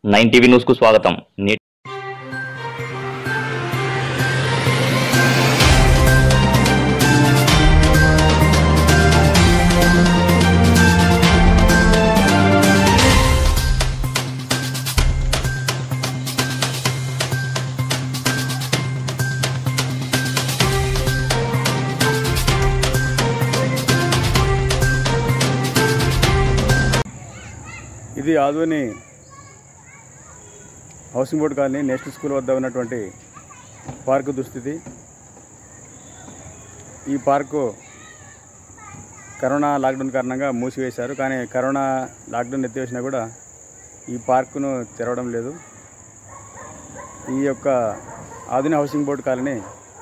nine TV news కు స్వాగతం నేటి ఇది Adoni housing board colony national school వద్ద ఉన్నటువంటి పార్కు దుస్థితి ఈ పార్కు కరోనా లాక్డౌన్ కారణంగా మూసివేశారు కానీ కరోనా లాక్డౌన్ ఎత్తివేసినా కూడా ఈ పార్కును తెరవడం లేదు ఈ యొక్క ఆధునిక హౌసింగ్ బోర్డు కాలనీ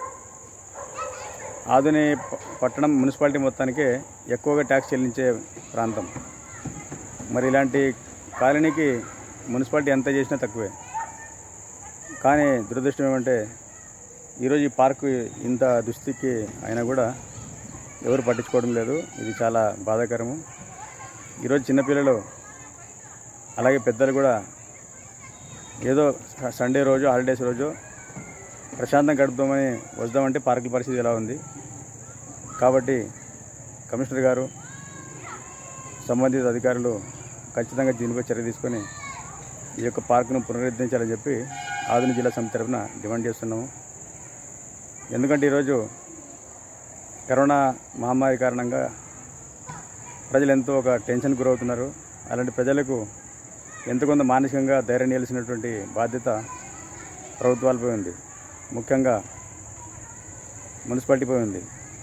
ఆధుని ప- పట్టణం మున్సిపాలిటీ మొత్తానికే ఎక్కువగా ట్యాక్స్ చెల్లించే ప్రాంతం మరి ఇలాంటి కాలనీకి మున్సిపాలిటీ ఎంత చేసినా తక్కువే కానీ దురదృష్టం ఏమంటే ఈరోజు ఈ పార్కు ఇంత దుస్థితికి అయినా కూడా ఎవరు పట్టించుకోవడం లేదు ఇది చాలా బాధాకరము ఈరోజు చిన్నపిల్లలు అలాగే పెద్దలు కూడా ఏదో స- సండే రోజు హాలిడేస్ రోజు ప్రశాంతం గడుపుదామని వద్దామంటే పార్కుల పరిస్థితి ఎలా ఉంది కాబట్టి కమిషనర్ గారు సంబంధిత అధికారులు ఖచ్చితంగా దీనిపై చర్య తీసుకొని ఈ యొక్క పార్కును పునరుద్ధరించాలని చెప్పి ఆధునిక జిల్లా సమితి తరఫున డిమాండ్ చేస్తున్నాము ఎందుకంటే ఈరోజు కరోనా మహమ్మారి కారణంగా ప్రజలు ఎంతో ఒక టెన్షన్ గురవుతున్నారు అలాంటి ప్రజలకు ఎంతో కొంత మానసికంగా ధైర్యం నిలిచినటువంటి బాధ్యత ప్రభుత్వాలపై ఉంది ముఖ్యంగా మున్సిపాలిటీపై ఉంది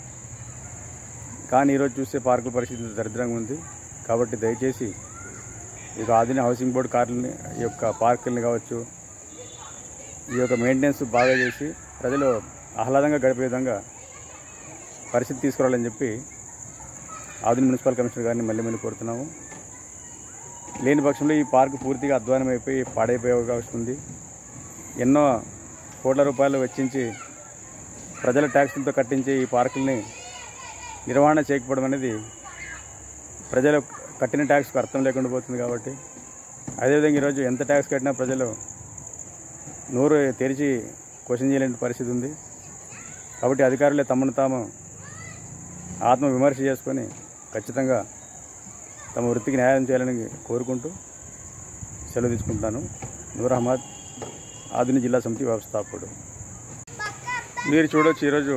కానీ ఈరోజు చూస్తే పార్కుల పరిస్థితి దరిద్రంగా ఉంది కాబట్టి దయచేసి ఇక ఆధునిక హౌసింగ్ బోర్డు కార్లని ఈ యొక్క పార్కుల్ని కావచ్చు ఈ యొక్క మెయింటెనెన్స్ బాగా చేసి ప్రజలు ఆహ్లాదంగా గడిపే విధంగా పరిస్థితి తీసుకురావాలని చెప్పి ఆధునిక మున్సిపల్ కమిషనర్ గారిని మళ్ళీ మళ్ళీ కోరుతున్నాము లేని పక్షంలో ఈ పార్కు పూర్తిగా అధ్వానం అయిపోయి పాడైపోయే అవకాశం ఉంది ఎన్నో కోట్ల రూపాయలు వెచ్చించి ప్రజల ట్యాక్సులతో కట్టించే ఈ పార్కుల్ని నిర్వహణ చేయకపోవడం అనేది ప్రజలు కట్టిన ట్యాక్స్కి అర్థం లేకుండా పోతుంది కాబట్టి అదేవిధంగా ఈరోజు ఎంత ట్యాక్స్ కట్టినా ప్రజలు నోరు తెరిచి క్వశ్చన్ చేయలేని పరిస్థితి ఉంది కాబట్టి అధికారులే తమను తాము ఆత్మ విమర్శ చేసుకొని ఖచ్చితంగా తమ వృత్తికి న్యాయం చేయాలని కోరుకుంటూ సెలవు తీసుకుంటాను నూర్ అహ్మద్ ఆధునిక జిల్లా సమితి వ్యవస్థాపకుడు మీరు చూడొచ్చు ఈరోజు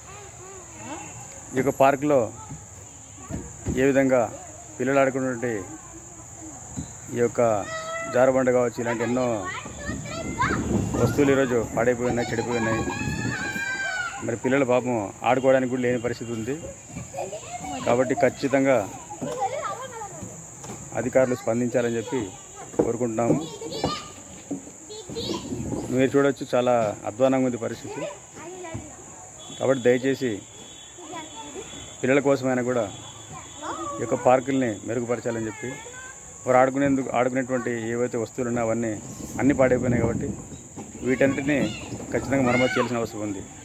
ఈ యొక్క పార్కులో ఏ విధంగా పిల్లలు ఆడుకున్నటువంటి ఈ యొక్క జారబండ కావచ్చు ఇలాంటి ఎన్నో వస్తువులు ఈరోజు పాడైపోయి ఉన్నాయి చెడిపోయి ఉన్నాయి మరి పిల్లల పాపం ఆడుకోవడానికి కూడా లేని పరిస్థితి ఉంది కాబట్టి ఖచ్చితంగా అధికారులు స్పందించాలని చెప్పి కోరుకుంటున్నాము మీరు చూడొచ్చు చాలా అధ్వానంగా ఉంది పరిస్థితి కాబట్టి దయచేసి పిల్లల కోసమైనా కూడా ఈ యొక్క పార్కుల్ని మెరుగుపరచాలని చెప్పి వారు ఆడుకునేందుకు ఆడుకునేటువంటి ఏవైతే వస్తువులు ఉన్నాయో అవన్నీ అన్నీ పాడైపోయినాయి కాబట్టి వీటన్నిటిని ఖచ్చితంగా మరమ్మతు చేయాల్సిన అవసరం ఉంది